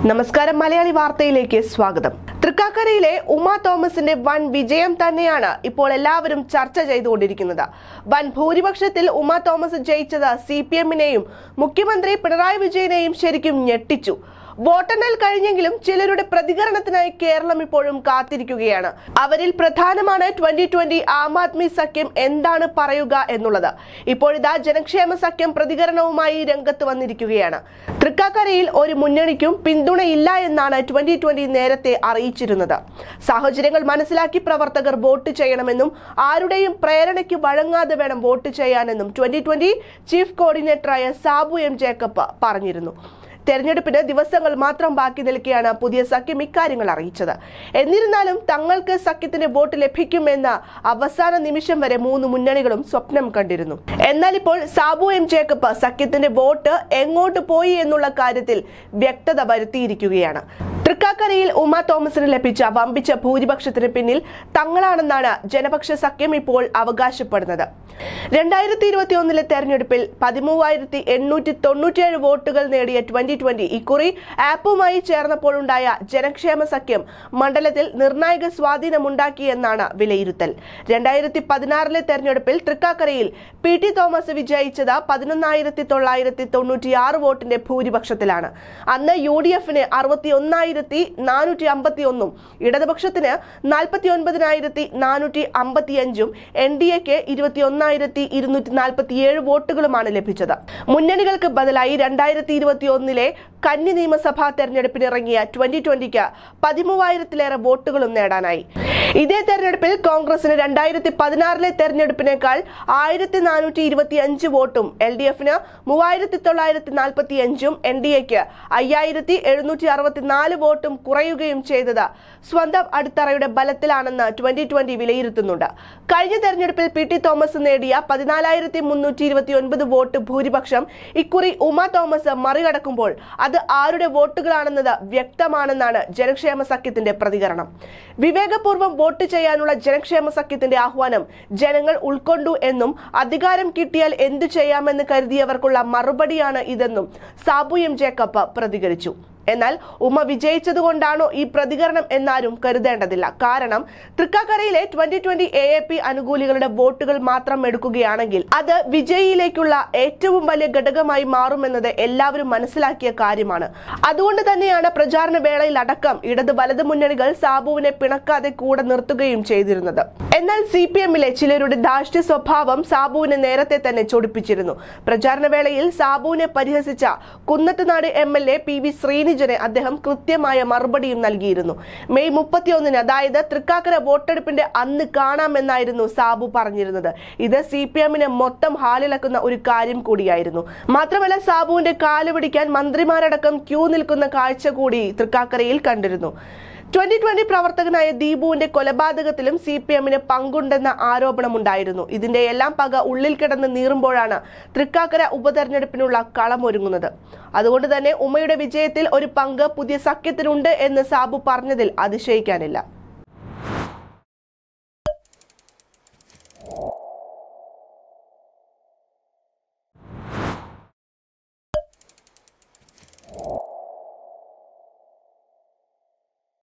നമസ്കാരം മലയാളി വാർത്തയിലേക്ക് സ്വാഗതം തൃക്കാക്കരയിലെ ഉമ തോമസിന്റെ വൻ വിജയം തന്നെയാണ് ഇപ്പോൾ എല്ലാവരും ചർച്ച ചെയ്തുകൊണ്ടിരിക്കുന്നത് വൻ ഭൂരിപക്ഷത്തിൽ ഉമ തോമസ് ജയിച്ചത് സി പി എമ്മിനെയും മുഖ്യമന്ത്രി പിണറായി വിജയനെയും ശരിക്കും ഞെട്ടിച്ചു വോട്ടെണ്ണൽ കഴിഞ്ഞെങ്കിലും ചിലരുടെ പ്രതികരണത്തിനായി കേരളം ഇപ്പോഴും കാത്തിരിക്കുകയാണ് അവരിൽ പ്രധാനമാണ് ട്വന്റി ട്വന്റി ആം ആദ്മി സഖ്യം എന്താണ് പറയുക എന്നുള്ളത് ഇപ്പോഴിതാ ജനക്ഷേമ സഖ്യം പ്രതികരണവുമായി രംഗത്ത് വന്നിരിക്കുകയാണ് തൃക്കാക്കരയിൽ ഒരു മുന്നണിക്കും പിന്തുണയില്ല എന്നാണ് ട്വന്റി ട്വന്റി നേരത്തെ അറിയിച്ചിരുന്നത് സാഹചര്യങ്ങൾ മനസ്സിലാക്കി പ്രവർത്തകർ വോട്ട് ചെയ്യണമെന്നും ആരുടെയും പ്രേരണയ്ക്ക് വഴങ്ങാതെ വേണം വോട്ട് ചെയ്യാനെന്നും ട്വന്റി ട്വന്റി ചീഫ് കോർഡിനേറ്ററായ സാബു എം ജേക്കബ് പറഞ്ഞിരുന്നു തെരഞ്ഞെടുപ്പിന് ദിവസങ്ങൾ മാത്രം ബാക്കി നിൽക്കെയാണ് പുതിയ സഖ്യം ഇക്കാര്യങ്ങൾ അറിയിച്ചത് എന്നിരുന്നാലും തങ്ങൾക്ക് സഖ്യത്തിന് വോട്ട് ലഭിക്കുമെന്ന അവസാന നിമിഷം വരെ മൂന്ന് മുന്നണികളും സ്വപ്നം കണ്ടിരുന്നു എന്നാൽ ഇപ്പോൾ സാബു എം ജേക്കബ് സഖ്യത്തിന്റെ വോട്ട് എങ്ങോട്ട് പോയി എന്നുള്ള കാര്യത്തിൽ വ്യക്തത വരുത്തിയിരിക്കുകയാണ് തൃക്കാക്കരയിൽ ഉമ തോമസിന് ലഭിച്ച വമ്പിച്ച ഭൂരിപക്ഷത്തിന് പിന്നിൽ തങ്ങളാണെന്നാണ് ജനപക്ഷ സഖ്യം ഇപ്പോൾ അവകാശപ്പെടുന്നത് രണ്ടായിരത്തി ഇരുപത്തി ഒന്നിലെ തെരഞ്ഞെടുപ്പിൽ പതിമൂവായിരത്തി എണ്ണൂറ്റി തൊണ്ണൂറ്റിയേഴ് വോട്ടുകൾ നേടിയ ട്വന്റി ട്വന്റി ഇക്കുറി ആപ്പുമായി ചേർന്നപ്പോഴുണ്ടായ ജനക്ഷേമ സഖ്യം മണ്ഡലത്തിൽ നിർണായക സ്വാധീനമുണ്ടാക്കിയെന്നാണ് വിലയിരുത്തൽ രണ്ടായിരത്തി പതിനാറിലെ തെരഞ്ഞെടുപ്പിൽ തൃക്കാക്കരയിൽ പി ടി തോമസ് വിജയിച്ചത് പതിനൊന്നായിരത്തി തൊള്ളായിരത്തി തൊണ്ണൂറ്റിയാറ് വോട്ടിന്റെ ഭൂരിപക്ഷത്തിലാണ് അന്ന് യു ഡി എഫിന് അറുപത്തി ഒന്നായിരത്തി നാനൂറ്റി അമ്പത്തി ഒന്നും ഇടതുപക്ഷത്തിന് നാൽപ്പത്തി ഒൻപതിനായിരത്തി നാനൂറ്റി അമ്പത്തിയഞ്ചും എൻ ഡി എക്ക് ഇരുപത്തി ഒന്നായിരത്തി ഇരുന്നൂറ്റി നാൽപ്പത്തിയേഴ് വോട്ടുകളുമാണ് ലഭിച്ചത് മുന്നണികൾക്ക് ബദലായി രണ്ടായിരത്തി ഇരുപത്തി ഒന്നിലെ കന്നി നിയമസഭാ തെരഞ്ഞെടുപ്പിനിറങ്ങിയ ട്വന്റി ട്വന്റിക്ക് പതിമൂവായിരത്തിലേറെ വോട്ടുകളും നേടാനായി ഇതേ തെരഞ്ഞെടുപ്പിൽ കോൺഗ്രസിന് രണ്ടായിരത്തി പതിനാറിലെ തെരഞ്ഞെടുപ്പിനേക്കാൾ ആയിരത്തി നാനൂറ്റി ഇരുപത്തി അഞ്ച് വോട്ടും എൽ ഡി എഫിന് മൂവായിരത്തി തൊള്ളായിരത്തി നാൽപ്പത്തി അഞ്ചും എൻ ഡി എക്ക് അയ്യായിരത്തി എഴുന്നൂറ്റി അറുപത്തിനാല് വോട്ടും കുറയുകയും ചെയ്തത് സ്വന്തം അടിത്തറയുടെ ബലത്തിലാണെന്ന് ട്വന്റി ട്വന്റി വിലയിരുത്തുന്നുണ്ട് കഴിഞ്ഞ തെരഞ്ഞെടുപ്പിൽ പി ടി തോമസ് നേടിയ പതിനാലായിരത്തി മുന്നൂറ്റി ഇരുപത്തി ഒൻപത് വോട്ട് ഭൂരിപക്ഷം ഇക്കുറി ഉമ തോമസ് മറികടക്കുമ്പോൾ അത് ആരുടെ വോട്ടുകളാണെന്നത് വ്യക്തമാണെന്നാണ് ജനക്ഷേമ സഖ്യത്തിന്റെ പ്രതികരണം വിവേകപൂർവ്വം വോട്ട് ചെയ്യാനുള്ള ജനക്ഷേമ സഖ്യത്തിന്റെ ആഹ്വാനം ജനങ്ങൾ ഉൾക്കൊണ്ടു എന്നും അധികാരം കിട്ടിയാൽ എന്തു ചെയ്യാമെന്ന് കരുതിയവർക്കുള്ള മറുപടിയാണ് ഇതെന്നും സാബു എം ജേക്കബ് പ്രതികരിച്ചു എന്നാൽ ഉമ്മ വിജയിച്ചതുകൊണ്ടാണോ ഈ പ്രതികരണം എന്നാരും കരുതേണ്ടതില്ല കാരണം തൃക്കാക്കരയിലെ twenty twenty A A P അനുകൂലികളുടെ വോട്ടുകൾ മാത്രം എടുക്കുകയാണെങ്കിൽ അത് വിജയിയിലേക്കുള്ള ഏറ്റവും വലിയ ഘടകമായി മാറുമെന്നത് എല്ലാവരും മനസ്സിലാക്കിയ കാര്യമാണ് അതുകൊണ്ട് തന്നെയാണ് പ്രചാരണ വേളയിൽ അടക്കം ഇടത് വലത് മുന്നണികൾ സാബുവിനെ പിണക്കാതെ കൂടെ നിർത്തുകയും ചെയ്തിരുന്നത് എന്നാൽ സി പി എമ്മിലെ ചിലരുടെ ധാർഷ്ട്യ സ്വഭാവം സാബുവിനെ നേരത്തെ തന്നെ ചൊടിപ്പിച്ചിരുന്നു പ്രചാരണ വേളയിൽ സാബുവിനെ പരിഹസിച്ച Kunnathunad M L A P V ശ്രീനിജനെ അദ്ദേഹം കൃത്യമായ മറുപടിയും നൽകിയിരുന്നു മെയ് മുപ്പത്തിയൊന്നിന് അതായത് തൃക്കാക്കര വോട്ടെടുപ്പിന്റെ അന്ന് കാണാമെന്നായിരുന്നു സാബു പറഞ്ഞിരുന്നത് ഇത് സി പി എമ്മിനെ മൊത്തം ഹാലിളക്കുന്ന ഒരു കാര്യം കൂടിയായിരുന്നു മാത്രമല്ല സാബുവിന്റെ കാല് പിടിക്കാൻ മന്ത്രിമാരടക്കം ക്യൂ നിൽക്കുന്ന കാഴ്ച കൂടി തൃക്കാക്കരയിൽ കണ്ടിരുന്നു ട്വന്റി ട്വന്റി പ്രവർത്തകനായ ദീപുവിന്റെ കൊലപാതകത്തിലും സി പി എമ്മിന് പങ്കുണ്ടെന്ന ആരോപണമുണ്ടായിരുന്നു ഇതിന്റെ എല്ലാം പക ഉള്ളിൽ കിടന്ന് നീറുമ്പോഴാണ് തൃക്കാക്കര ഉപതെരഞ്ഞെടുപ്പിനുള്ള കളമൊരുങ്ങുന്നത് അതുകൊണ്ട് തന്നെ ഉമ്മയുടെ വിജയത്തിൽ ഒരു പങ്ക് പുതിയ സഖ്യത്തിനുണ്ട് എന്ന് സാബു പറഞ്ഞതിൽ അതിശയിക്കാനില്ല